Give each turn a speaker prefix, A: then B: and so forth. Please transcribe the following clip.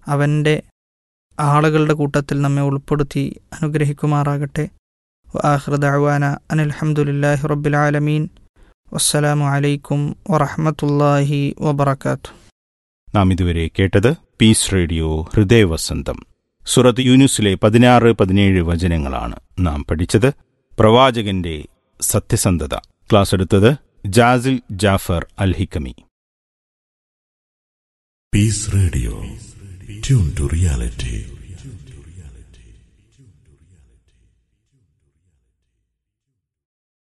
A: അവൻ്റെ ആളുകളുടെ കൂട്ടത്തിൽ നമ്മെ ഉൾപ്പെടുത്തി അനുഗ്രഹിക്കുമാറാകട്ടെ വാഹൃദാവാന അനിൽഹമുല്ലാഹി റബ്ബിലാലമീൻ വസ്സലാമു അലൈക്കും വറഹമത്തല്ലാഹി വബർക്കാത്തു
B: നാം ഇതുവരെ കേട്ടത് പീസ് റേഡിയോ ഹൃദയവസന്തം സുറത്ത് യൂനുസിലെ പതിനാറ് പതിനേഴ് വചനങ്ങളാണ് നാം പഠിച്ചത് പ്രവാചകന്റെ സത്യസന്ധത ക്ലാസ് എടുത്തത് ജാസിൽ Jafar Alhikami
C: Peace Radio. Tune to reality.